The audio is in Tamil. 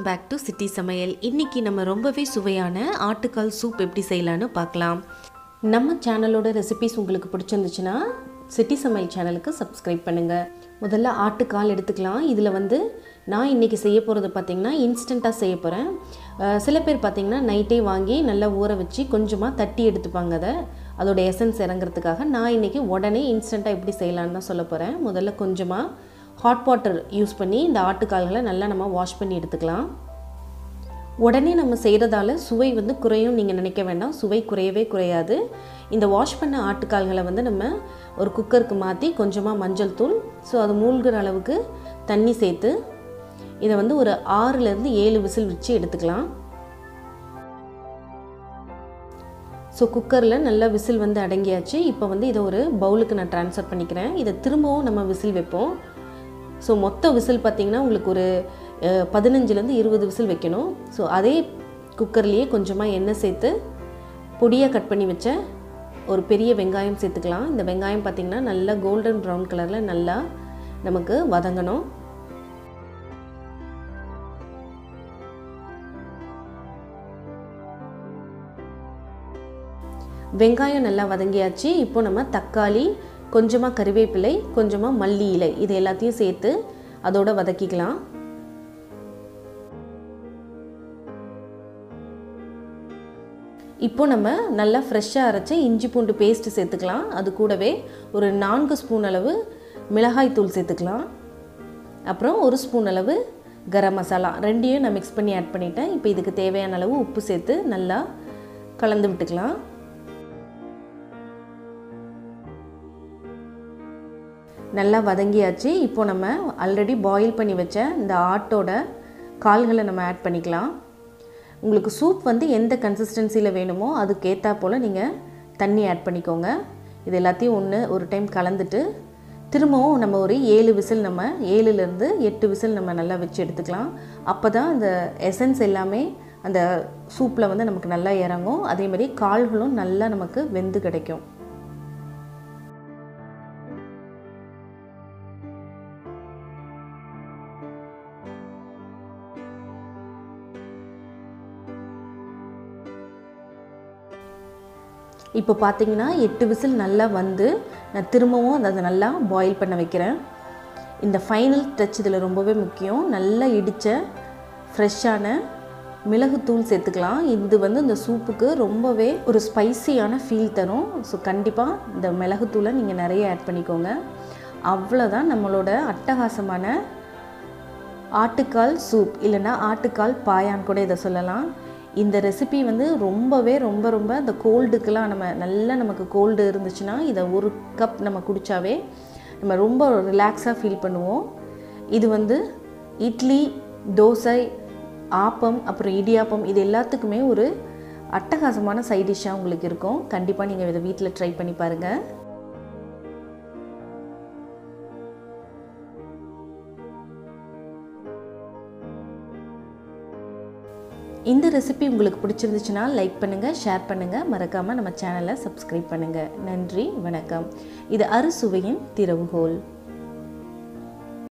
வெல்கம் பேக் டு சிட்டி சமையல் இன்றைக்கி நம்ம ரொம்பவே சுவையான ஆட்டுக்கால் சூப் எப்படி செய்யலான்னு பார்க்கலாம் நம்ம சேனலோட ரெசிபிஸ் உங்களுக்கு பிடிச்சிருந்துச்சுன்னா சிட்டி சமையல் சேனலுக்கு சப்ஸ்கிரைப் பண்ணுங்கள் முதல்ல ஆட்டுக்கால் எடுத்துக்கலாம் இதில் வந்து நான் இன்றைக்கி செய்ய போகிறது பார்த்திங்கன்னா இன்ஸ்டண்ட்டாக செய்ய போகிறேன் சில பேர் பார்த்திங்கன்னா நைட்டே வாங்கி நல்லா ஊற வச்சு கொஞ்சமாக தட்டி எடுத்துப்பாங்க அதை அதோட எசன்ஸ் இறங்குறதுக்காக நான் இன்றைக்கி உடனே இன்ஸ்டண்ட்டாக எப்படி செய்யலான்னு தான் சொல்ல போகிறேன் முதல்ல கொஞ்சமாக ஹாட் வாட்டர் யூஸ் பண்ணி இந்த ஆட்டுக்கால்களை நல்லா நம்ம வாஷ் பண்ணி எடுத்துக்கலாம் உடனே நம்ம செய்கிறதால சுவை வந்து குறையும் நீங்கள் நினைக்க வேண்டாம் சுவை குறையவே குறையாது இந்த வாஷ் பண்ண ஆட்டுக்கால்களை வந்து நம்ம ஒரு குக்கருக்கு மாற்றி கொஞ்சமாக மஞ்சள் தூள் ஸோ அது மூழ்கிற அளவுக்கு தண்ணி சேர்த்து இதை வந்து ஒரு ஆறுலேருந்து ஏழு விசில் வச்சு எடுத்துக்கலாம் ஸோ குக்கரில் நல்லா விசில் வந்து அடங்கியாச்சு இப்போ வந்து இதை ஒரு பவுலுக்கு நான் ட்ரான்ஸ்ஃபர் பண்ணிக்கிறேன் இதை திரும்பவும் நம்ம விசில் வைப்போம் ஸோ மொத்த விசில் பார்த்திங்கன்னா உங்களுக்கு ஒரு பதினஞ்சுலேருந்து இருபது விசில் வைக்கணும் ஸோ அதே குக்கர்லேயே கொஞ்சமாக எண்ணெய் சேர்த்து பொடியாக கட் பண்ணி வச்ச ஒரு பெரிய வெங்காயம் சேர்த்துக்கலாம் இந்த வெங்காயம் பார்த்திங்கன்னா நல்லா கோல்டன் ப்ரௌன் கலரில் நல்லா நமக்கு வதங்கணும் வெங்காயம் நல்லா வதங்கியாச்சு இப்போ நம்ம தக்காளி கொஞ்சமாக கறிவேப்பிலை கொஞ்சமாக மல்லி இலை இது எல்லாத்தையும் சேர்த்து அதோட வதக்கிக்கலாம் இப்போ நம்ம நல்லா ஃப்ரெஷ்ஷாக அரைச்ச இஞ்சி பூண்டு பேஸ்ட்டு சேர்த்துக்கலாம் அது கூடவே ஒரு நான்கு ஸ்பூன் அளவு மிளகாய் தூள் சேர்த்துக்கலாம் அப்புறம் ஒரு ஸ்பூன் அளவு கரம் மசாலா ரெண்டையும் நான் மிக்ஸ் பண்ணி ஆட் பண்ணிட்டேன் இப்போ இதுக்கு தேவையான அளவு உப்பு சேர்த்து நல்லா கலந்து விட்டுக்கலாம் நல்லா வதங்கியாச்சு இப்போ நம்ம ஆல்ரெடி பாயில் பண்ணி வச்ச இந்த ஆட்டோட கால்களை நம்ம ஆட் பண்ணிக்கலாம் உங்களுக்கு சூப் வந்து எந்த கன்சிஸ்டன்சியில் வேணுமோ அதுக்கு ஏற்றா போல் நீங்கள் தண்ணி ஆட் பண்ணிக்கோங்க இது எல்லாத்தையும் ஒன்று ஒரு டைம் கலந்துட்டு திரும்பவும் நம்ம ஒரு ஏழு விசில் நம்ம ஏழுலேருந்து எட்டு விசில் நம்ம நல்லா வச்சு எடுத்துக்கலாம் அப்போ தான் அந்த எசன்ஸ் எல்லாமே அந்த சூப்பில் வந்து நமக்கு நல்லா இறங்கும் அதேமாதிரி கால்களும் நல்லா நமக்கு வெந்து கிடைக்கும் இப்போ பார்த்தீங்கன்னா எட்டு விசில் நல்லா வந்து நான் திரும்பவும் அதை நல்லா பாயில் பண்ண வைக்கிறேன் இந்த ஃபைனல் டச் இதில் ரொம்பவே முக்கியம் நல்லா இடித்த ஃப்ரெஷ்ஷான மிளகுத்தூள் சேர்த்துக்கலாம் இது வந்து இந்த சூப்புக்கு ரொம்பவே ஒரு ஸ்பைசியான ஃபீல் தரும் ஸோ கண்டிப்பாக இந்த மிளகுத்தூளை நீங்கள் நிறைய ஆட் பண்ணிக்கோங்க அவ்வளோதான் நம்மளோட அட்டகாசமான ஆட்டுக்கால் சூப் இல்லைன்னா ஆட்டுக்கால் பாயான்னு கூட இதை சொல்லலாம் இந்த ரெசிபி வந்து ரொம்பவே ரொம்ப ரொம்ப இந்த கோல்டுக்கெலாம் நம்ம நல்லா நமக்கு கோல்டு இருந்துச்சுன்னா இதை ஒரு கப் நம்ம குடித்தாவே நம்ம ரொம்ப ரிலாக்ஸாக ஃபீல் பண்ணுவோம் இது வந்து இட்லி தோசை ஆப்பம் அப்புறம் இடியாப்பம் இது எல்லாத்துக்குமே ஒரு அட்டகாசமான சைட் டிஷ்ஷாக உங்களுக்கு இருக்கும் கண்டிப்பாக நீங்கள் இதை வீட்டில் ட்ரை பண்ணி பாருங்கள் இந்த ரெசிபி உங்களுக்கு பிடிச்சிருந்துச்சுன்னா லைக் பண்ணுங்கள் ஷேர் பண்ணுங்கள் மறக்காமல் நம்ம சேனலை சப்ஸ்கிரைப் பண்ணுங்கள் நன்றி வணக்கம் இது அறுசுவையின் திறவுகோல்